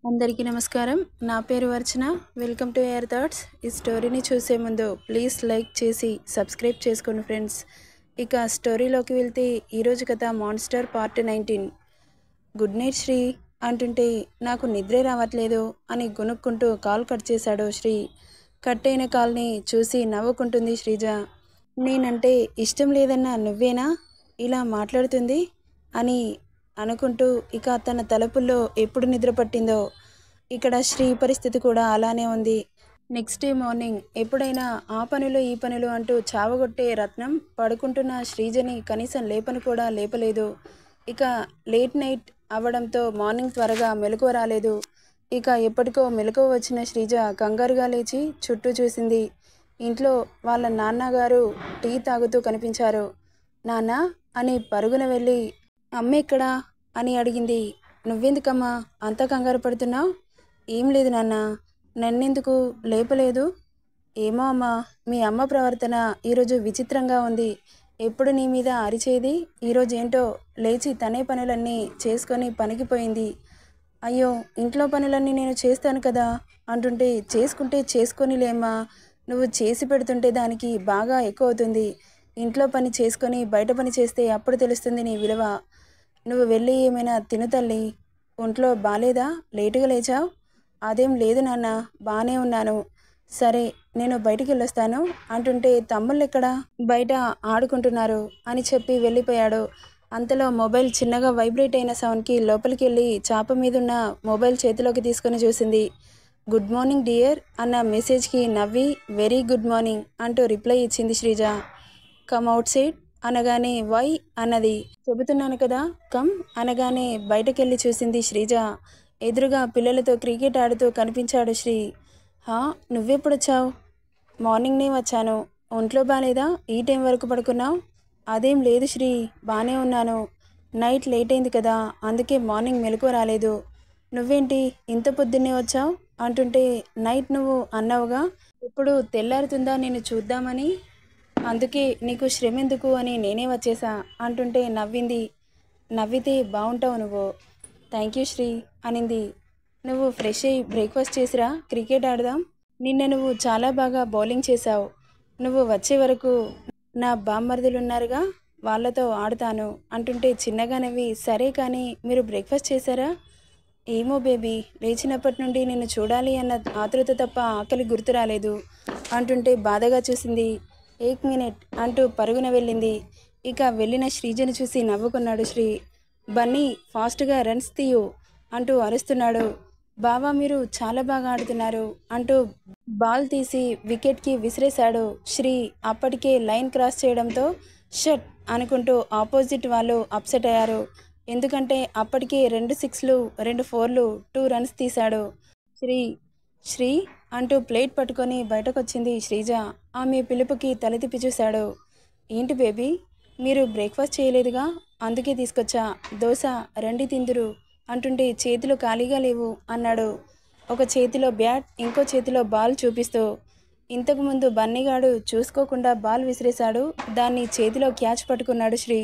అందరికీ నమస్కారం నా పేరు Archana welcome to air thoughts ఈ స్టోరీని చూసే ముందు ప్లీజ్ లైక్ చేసి సబ్స్క్రైబ్ చేసుకోండి ఫ్రెండ్స్ ఇక స్టోరీలోకి వెళ్తే ఈరోజు కథ monster part nineteen good night Sri అంటుంటే నాకు నిద్రే రావట్లేదు అని గొనుక్కుంటూ కాల్ కట్ చేశాడు శ్రీ కట్ అయిన కాల్ని చూసి నవ్వుకుంటుంది శ్రీజ నేనంటే ఇష్టం లేదన్న నువ్వేనా ఇలా మాట్లాడుతుంది అని అనుకుంటూ ఇక తన తలుపుల్లో ఎప్పుడు నిద్ర పట్టిందో ఇక్కడ శ్రీ పరిస్థితి కూడా అలానే ఉంది నెక్స్ట్ డే మార్నింగ్ ఎప్పుడైనా ఆ పనులు ఈ పనులు అంటూ చావగొట్టే రత్నం పడుకుంటున్న శ్రీజని కనీసం లేపను కూడా లేపలేదు ఇక లేట్ నైట్ అవ్వడంతో మార్నింగ్ త్వరగా మెలకువ రాలేదు ఇక ఎప్పటికో మెలకువ వచ్చిన శ్రీజ కంగారుగా లేచి చుట్టూ చూసింది ఇంట్లో వాళ్ళ నాన్నగారు టీ తాగుతూ కనిపించారు నాన్న అని పరుగున వెళ్ళి అమ్మ ఎక్కడా అని అడిగింది నువ్వెందుకమ్మా అంత కంగారు పడుతున్నావు ఏం లేదు నాన్న నన్నెందుకు లేపలేదు ఏమో అమ్మా మీ అమ్మ ప్రవర్తన ఈరోజు విచిత్రంగా ఉంది ఎప్పుడు నీ మీద అరిచేది ఈరోజు ఏంటో లేచి తనే పనులన్నీ చేసుకొని పనికిపోయింది అయ్యో ఇంట్లో పనులన్నీ నేను చేస్తాను కదా అంటుంటే చేసుకుంటే చేసుకొని లేమ్మా నువ్వు చేసి పెడుతుంటే దానికి బాగా ఎక్కువ అవుతుంది ఇంట్లో పని చేసుకొని బయట పని చేస్తే అప్పుడు తెలుస్తుంది నీ విలువ నువ్వు వెళ్ళి ఏమైనా తిను తల్లి ఒంట్లో బాలేదా లేటుగా లేచావు అదేం లేదు నాన్న బాగానే ఉన్నాను సరే నేను బయటికి వెళ్ళొస్తాను అంటుంటే తమ్ముళ్ళు ఎక్కడా బయట ఆడుకుంటున్నారు అని చెప్పి వెళ్ళిపోయాడు అంతలో మొబైల్ చిన్నగా వైబ్రేట్ అయిన సౌండ్కి లోపలికి వెళ్ళి చాప మీదున్న మొబైల్ చేతిలోకి తీసుకొని చూసింది గుడ్ మార్నింగ్ డియర్ అన్న మెసేజ్కి నవ్వి వెరీ గుడ్ మార్నింగ్ అంటూ రిప్లై ఇచ్చింది శ్రీజ కమ్ అవుట్ సైడ్ అనగానే వై అన్నది చెబుతున్నాను కదా కమ్ అనగానే బయటకెళ్ళి చూసింది శ్రీజ ఎదురుగా పిల్లలతో క్రికెట్ ఆడుతూ కనిపించాడు శ్రీ హా నువ్వెప్పుడొచ్చావు మార్నింగ్నే వచ్చాను ఒంట్లో బాగాలేదా ఈ టైం వరకు పడుకున్నావు అదేం లేదు శ్రీ బాగానే ఉన్నాను నైట్ లేట్ అయింది కదా అందుకే మార్నింగ్ మెలకు రాలేదు నువ్వేంటి ఇంత పొద్దున్నే వచ్చావు అంటుంటే నైట్ నువ్వు అన్నావుగా ఇప్పుడు తెల్లారుతుందా నేను చూద్దామని అందుకే నీకు శ్రమ ఎందుకు అని నేనే వచ్చేసా అంటుంటే నవ్వింది నవ్వితే బాగుంటావు నువ్వు థ్యాంక్ యూ శ్రీ అనింది నువ్వు ఫ్రెష్ అయ్యి బ్రేక్ఫాస్ట్ చేసిరా క్రికెట్ ఆడదాం నిన్న నువ్వు చాలా బాగా బౌలింగ్ చేశావు నువ్వు వచ్చే వరకు నా బామ్మర్దులు ఉన్నారుగా వాళ్ళతో ఆడుతాను అంటుంటే చిన్నగా నవ్వి సరే కానీ మీరు బ్రేక్ఫాస్ట్ చేశారా ఏమో బేబీ లేచినప్పటి నుండి నిన్ను చూడాలి అన్న ఆతృత తప్ప ఆకలి గుర్తు రాలేదు అంటుంటే బాధగా చూసింది ఏక్ మినిట్ అంటూ పరుగున వెళ్ళింది ఇక వెళ్ళిన శ్రీజను చూసి నవ్వుకున్నాడు శ్రీ బన్నీ ఫాస్ట్గా రన్స్ తీయు అంటూ అరుస్తున్నాడు బావా మీరు చాలా బాగా ఆడుతున్నారు అంటూ బాల్ తీసి వికెట్కి విసిరేశాడు శ్రీ అప్పటికే లైన్ క్రాస్ చేయడంతో షట్ అనుకుంటూ ఆపోజిట్ వాళ్ళు అప్సెట్ అయ్యారు ఎందుకంటే అప్పటికే రెండు సిక్స్లు రెండు ఫోర్లు టూ రన్స్ తీశాడు శ్రీ శ్రీ అంటూ ప్లేట్ పట్టుకొని బయటకొచ్చింది శ్రీజ ఆమె పిలుపుకి తల తిప్పి చూశాడు ఏంటి బేబీ మీరు బ్రేక్ఫాస్ట్ చేయలేదుగా అందుకే తీసుకొచ్చా దోశ రండి తిందురు అంటుంటే చేతులు ఖాళీగా లేవు అన్నాడు ఒక చేతిలో బ్యాట్ ఇంకో చేతిలో బాల్ చూపిస్తూ ఇంతకుముందు బన్నీగాడు చూసుకోకుండా బాల్ విసిరేశాడు దాన్ని చేతిలో క్యాచ్ పట్టుకున్నాడు శ్రీ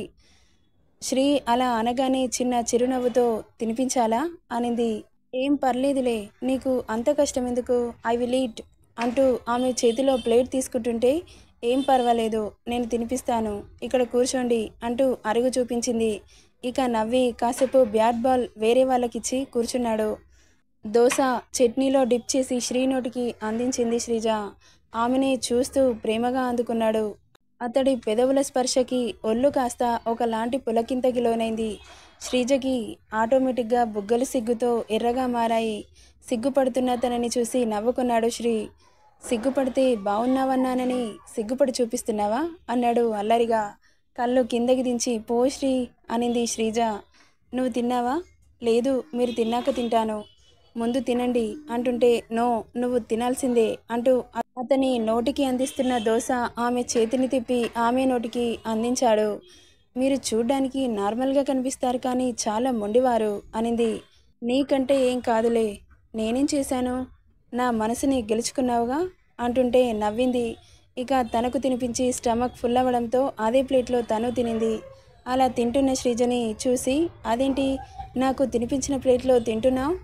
శ్రీ అలా అనగానే చిన్న చిరునవ్వుతో తినిపించాలా అనింది ఏం పర్లేదులే నీకు అంత కష్టం ఎందుకు ఐ విల్ ఈట్ అంటూ ఆమె చేతిలో ప్లేట్ తీసుకుంటుంటే ఏం పర్వాలేదు నేను తినిపిస్తాను ఇక్కడ కూర్చోండి అంటూ అరుగు చూపించింది ఇక నవ్వి కాసేపు బ్యాట్ బాల్ వేరే వాళ్ళకిచ్చి కూర్చున్నాడు దోశ చట్నీలో డిప్ చేసి శ్రీ నోటికి అందించింది శ్రీజ ఆమెని చూస్తూ ప్రేమగా అందుకున్నాడు అతడి పెదవుల స్పర్శకి ఒళ్ళు కాస్త ఒకలాంటి పులకింతకి లోనైంది శ్రీజకి ఆటోమేటిక్గా బుగ్గలు సిగ్గుతో ఎర్రగా మారాయి సిగ్గుపడుతున్న తనని చూసి నవ్వుకున్నాడు శ్రీ సిగ్గుపడితే బాగున్నావన్నానని సిగ్గుపడి చూపిస్తున్నావా అన్నాడు అల్లరిగా కళ్ళు కిందకి దించి పో శ్రీ అనింది శ్రీజ నువ్వు తిన్నావా లేదు మీరు తిన్నాక తింటాను ముందు తినండి అంటుంటే నో నువ్వు తినాల్సిందే అంటూ అతని నోటికి అందిస్తున్న దోశ ఆమె చేతిని తిప్పి ఆమె నోటికి అందించాడు మీరు చూడ్డానికి నార్మల్గా కనిపిస్తారు కానీ చాలా మొండివారు అనింది నీకంటే ఏం కాదులే నేనేం చేశాను నా మనసుని గెలుచుకున్నావుగా అంటుంటే నవ్వింది ఇక తనకు తినిపించి స్టమక్ ఫుల్ అవ్వడంతో అదే ప్లేట్లో తను తినింది అలా తింటున్న శ్రీజని చూసి అదేంటి నాకు తినిపించిన ప్లేట్లో తింటున్నావు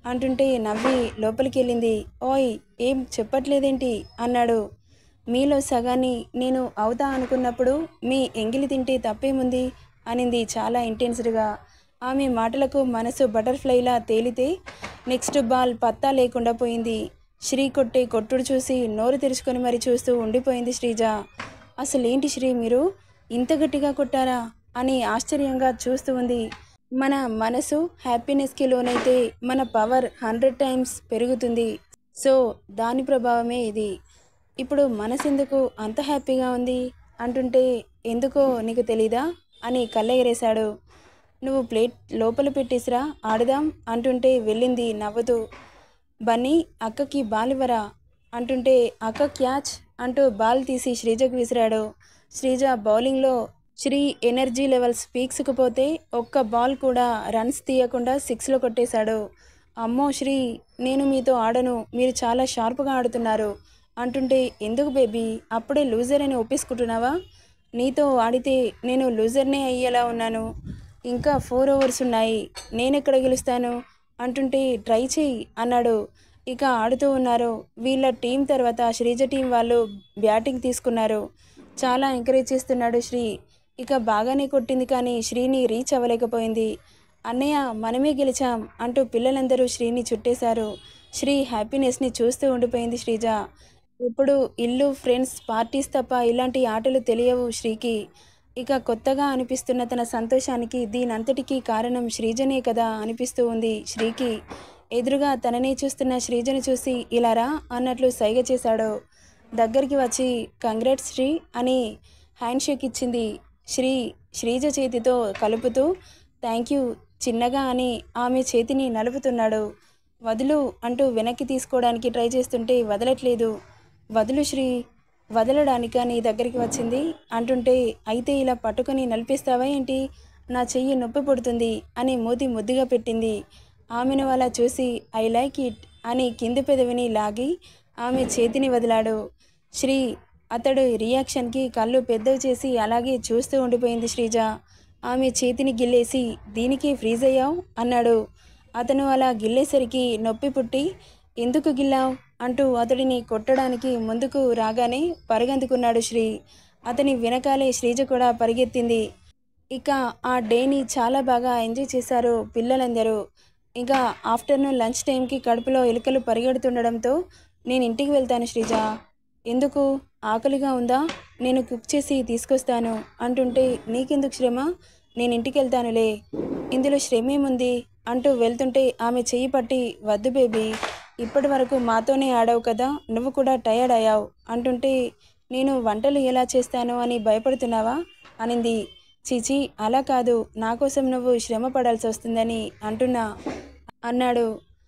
అంటుంటే నవ్వి లోపలికి వెళ్ళింది ఓయ్ ఏం చెప్పట్లేదేంటి అన్నాడు మీలో సగాన్ని నేను అవుతా అనుకున్నప్పుడు మీ ఎంగిలి తింటే తప్పేముంది అనింది చాలా ఇంటెన్స్డ్గా ఆమె మాటలకు మనసు బటర్ఫ్లైలా తేలితే నెక్స్ట్ బాల్ పత్తా లేకుండా పోయింది శ్రీ కొట్టే కొట్టుడు చూసి నోరు తెరుచుకొని మరి చూస్తూ ఉండిపోయింది శ్రీజ అసలేంటి శ్రీ మీరు ఇంత గట్టిగా కొట్టారా అని ఆశ్చర్యంగా చూస్తూ ఉంది మన మనసు హ్యాపీనెస్కి లోనైతే మన పవర్ హండ్రెడ్ టైమ్స్ పెరుగుతుంది సో దాని ప్రభావమే ఇది ఇప్పుడు మనసెందుకు అంత హ్యాపీగా ఉంది అంటుంటే ఎందుకో నీకు తెలీదా అని కళ్ళెగరేశాడు నువ్వు ప్లేట్ లోపల పెట్టేసిరా ఆడుదాం అంటుంటే వెళ్ళింది నవ్వుతూ బన్నీ అక్కకి బాల్ ఇవ్వరా అంటుంటే అక్క క్యాచ్ అంటూ బాల్ తీసి శ్రీజకు విసిరాడు శ్రీజ బౌలింగ్లో శ్రీ ఎనర్జీ లెవెల్స్ పీక్స్కు పోతే ఒక్క బాల్ కూడా రన్స్ తీయకుండా సిక్స్లో కొట్టేశాడు అమ్మో శ్రీ నేను మీతో ఆడను మీరు చాలా షార్ప్గా ఆడుతున్నారు అంటుంటే ఎందుకు బేబీ అప్పుడే లూజర్ అని ఒప్పేసుకుంటున్నావా నీతో ఆడితే నేను లూజర్నే అయ్యేలా ఉన్నాను ఇంకా ఫోర్ ఓవర్స్ ఉన్నాయి నేనెక్కడ గెలుస్తాను అంటుంటే ట్రై చెయ్యి అన్నాడు ఇక ఆడుతూ ఉన్నారు వీళ్ళ టీం తర్వాత శ్రీజ టీం వాళ్ళు బ్యాటింగ్ తీసుకున్నారు చాలా ఎంకరేజ్ చేస్తున్నాడు శ్రీ ఇక బాగానే కొట్టింది కానీ శ్రీని రీచ్ అవ్వలేకపోయింది అన్నయ్య మనమే గెలిచాం అంటూ పిల్లలందరూ శ్రీని చుట్టేశారు శ్రీ హ్యాపీనెస్ని చూస్తూ ఉండిపోయింది శ్రీజ ఇప్పుడు ఇల్లు ఫ్రెండ్స్ పార్టీస్ తప్ప ఇలాంటి ఆటలు తెలియవు శ్రీకి ఇక కొత్తగా అనిపిస్తున్న తన సంతోషానికి దీనంతటికీ కారణం శ్రీజనే కదా అనిపిస్తూ ఉంది శ్రీకి ఎదురుగా తననే చూస్తున్న శ్రీజను చూసి ఇలా రా అన్నట్లు సైగ చేశాడు దగ్గరికి వచ్చి కంగ్రాట్స్ శ్రీ అని హ్యాండ్ షేక్ ఇచ్చింది శ్రీ శ్రీజ చేతితో కలుపుతూ థ్యాంక్ యూ చిన్నగా అని ఆమె చేతిని నలుపుతున్నాడు వదులు అంటూ వెనక్కి తీసుకోవడానికి ట్రై చేస్తుంటే వదలట్లేదు వదులు శ్రీ వదలడానిక నీ దగ్గరికి వచ్చింది అంటుంటే అయితే ఇలా పట్టుకొని నలిపిస్తావా ఏంటి నా చెయ్యి నొప్పి పుడుతుంది అని మూతి ముద్దుగా పెట్టింది ఆమెను అలా చూసి ఐ లైక్ ఇట్ అని కింది పెదవిని లాగి ఆమె చేతిని వదిలాడు శ్రీ అతడు రియాక్షన్కి కళ్ళు పెద్దవి చేసి అలాగే చూస్తూ ఉండిపోయింది శ్రీజ ఆమె చేతిని గిల్లేసి దీనికి ఫ్రీజ్ అయ్యావు అన్నాడు అతను అలా గిల్లేసరికి నొప్పి పుట్టి ఎందుకు గిల్లావు అంటూ అతడిని కొట్టడానికి ముందుకు రాగానే పరుగందుకున్నాడు శ్రీ అతని వెనకాలే శ్రీజ కూడా పరిగెత్తింది ఇక ఆ డేని చాలా బాగా ఎంజాయ్ చేశారు పిల్లలందరూ ఇంకా ఆఫ్టర్నూన్ లంచ్ టైంకి కడుపులో ఎలుకలు పరిగెడుతుండడంతో నేను ఇంటికి వెళ్తాను శ్రీజ ఎందుకు ఆకలిగా ఉందా నేను కుక్ చేసి తీసుకొస్తాను అంటుంటే నీకెందుకు శ్రమ నేను ఇంటికి వెళ్తానులే ఇందులో శ్రమేముంది అంటూ వెళ్తుంటే ఆమె చెయ్యి పట్టి వద్దు బేబీ ఇప్పటి వరకు మాతోనే ఆడావు కదా నువ్వు కూడా టయర్డ్ అయ్యావు అంటుంటే నేను వంటలు ఎలా చేస్తాను అని భయపడుతున్నావా అనింది చీచి అలా కాదు నా కోసం నువ్వు శ్రమ పడాల్సి వస్తుందని అంటున్నా అన్నాడు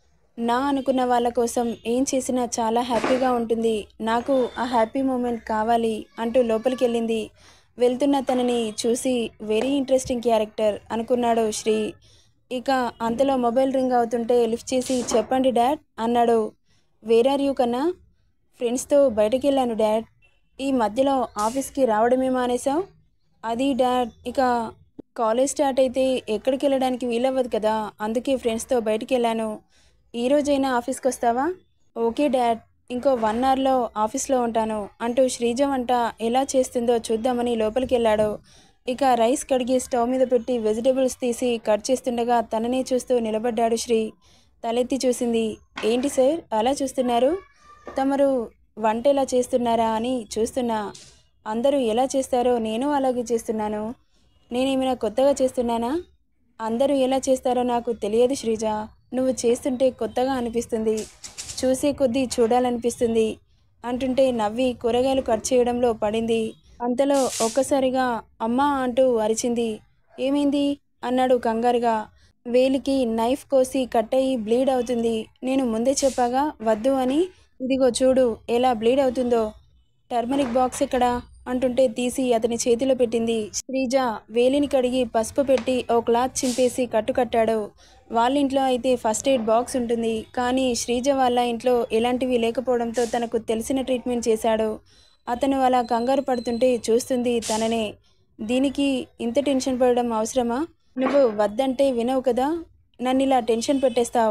నా అనుకున్న వాళ్ళ కోసం ఏం చేసినా చాలా హ్యాపీగా ఉంటుంది నాకు ఆ హ్యాపీ మూమెంట్ కావాలి అంటూ లోపలికి వెళ్ళింది వెళ్తున్న తనని చూసి వెరీ ఇంట్రెస్టింగ్ క్యారెక్టర్ అనుకున్నాడు శ్రీ ఇక అంతలో మొబైల్ రింగ్ అవుతుంటే లిఫ్ట్ చేసి చెప్పండి డాడ్ అన్నాడు వేర్ ఆర్ యూ కన్నా ఫ్రెండ్స్తో బయటకు వెళ్ళాను డాడ్ ఈ మధ్యలో ఆఫీస్కి రావడమే మానేశావు అది డాడ్ ఇక కాలేజ్ స్టార్ట్ అయితే ఎక్కడికి వెళ్ళడానికి వీలవ్వదు కదా అందుకే ఫ్రెండ్స్తో బయటికి వెళ్ళాను ఈ రోజైనా ఆఫీస్కి వస్తావా ఓకే డాడ్ ఇంకో వన్ అవర్లో ఆఫీస్లో ఉంటాను అంటూ శ్రీజ వంట ఎలా చేస్తుందో చూద్దామని లోపలికి వెళ్ళాడు ఇక రైస్ కడిగి స్టవ్ మీద పెట్టి వెజిటేబుల్స్ తీసి కట్ చేస్తుండగా తననే చూస్తూ నిలబడ్డాడు శ్రీ తలెత్తి చూసింది ఏంటి సార్ అలా చూస్తున్నారు తమరు వంట ఎలా చేస్తున్నారా అని చూస్తున్నా అందరూ ఎలా చేస్తారో నేను అలాగే చేస్తున్నాను నేనేమైనా కొత్తగా చేస్తున్నానా అందరూ ఎలా చేస్తారో నాకు తెలియదు శ్రీజ నువ్వు చేస్తుంటే కొత్తగా అనిపిస్తుంది చూసే కొద్దీ చూడాలనిపిస్తుంది అంటుంటే నవ్వి కూరగాయలు కట్ చేయడంలో పడింది అంతలో ఒక్కసారిగా అమ్మా అంటూ అరిచింది ఏమైంది అన్నాడు కంగారుగా వేలికి నైఫ్ కోసి కట్ అయ్యి బ్లీడ్ అవుతుంది నేను ముందే చెప్పాగా వద్దు అని ఇదిగో చూడు ఎలా బ్లీడ్ అవుతుందో టర్మరిక్ బాక్స్ ఎక్కడా అంటుంటే తీసి అతని చేతిలో పెట్టింది శ్రీజ వేలిని కడిగి పసుపు పెట్టి ఓ క్లాత్ చింపేసి కట్టుకట్టాడు వాళ్ళ ఇంట్లో అయితే ఫస్ట్ ఎయిడ్ బాక్స్ ఉంటుంది కానీ శ్రీజ వాళ్ళ ఇంట్లో ఎలాంటివి లేకపోవడంతో తనకు తెలిసిన ట్రీట్మెంట్ చేశాడు అతను అలా కంగారు పడుతుంటే చూస్తుంది తననే దీనికి ఇంత టెన్షన్ పడడం అవసరమా నువ్వు వద్దంటే వినవు కదా నన్ను ఇలా టెన్షన్ పెట్టేస్తావు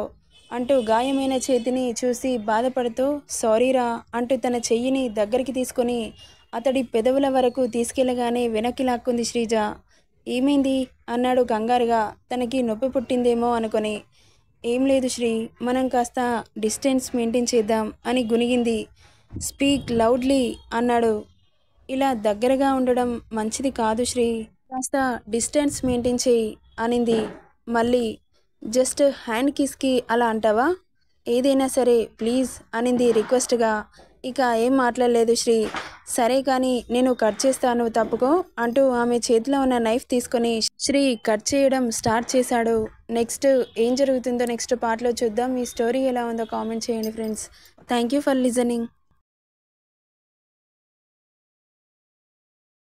అంటూ గాయమైన చేతిని చూసి బాధపడుతూ సారీరా అంటూ తన చెయ్యిని దగ్గరికి తీసుకొని అతడి పెదవుల వరకు తీసుకెళ్ళగానే వెనక్కి లాక్కుంది శ్రీజ ఏమైంది అన్నాడు కంగారుగా తనకి నొప్పి పుట్టిందేమో అనుకొని ఏం లేదు శ్రీ మనం కాస్త డిస్టెన్స్ మెయింటైన్ చేద్దాం అని గునిగింది స్పీక్ లౌడ్లీ అన్నాడు ఇలా దగ్గరగా ఉండడం మంచిది కాదు శ్రీ కాస్త డిస్టెన్స్ మెయింటైన్ చేయి అనింది మళ్ళీ జస్ట్ హ్యాండ్ కిస్కి అలా అంటావా ఏదైనా సరే ప్లీజ్ అనింది రిక్వెస్ట్గా ఇక ఏం మాట్లాడలేదు శ్రీ సరే కానీ నేను కట్ చేస్తాను తప్పుకో అంటూ ఆమె చేతిలో ఉన్న నైఫ్ తీసుకొని శ్రీ కట్ చేయడం స్టార్ట్ చేశాడు నెక్స్ట్ ఏం జరుగుతుందో నెక్స్ట్ పార్ట్లో చూద్దాం ఈ స్టోరీ ఎలా ఉందో కామెంట్ చేయండి friends thank you for listening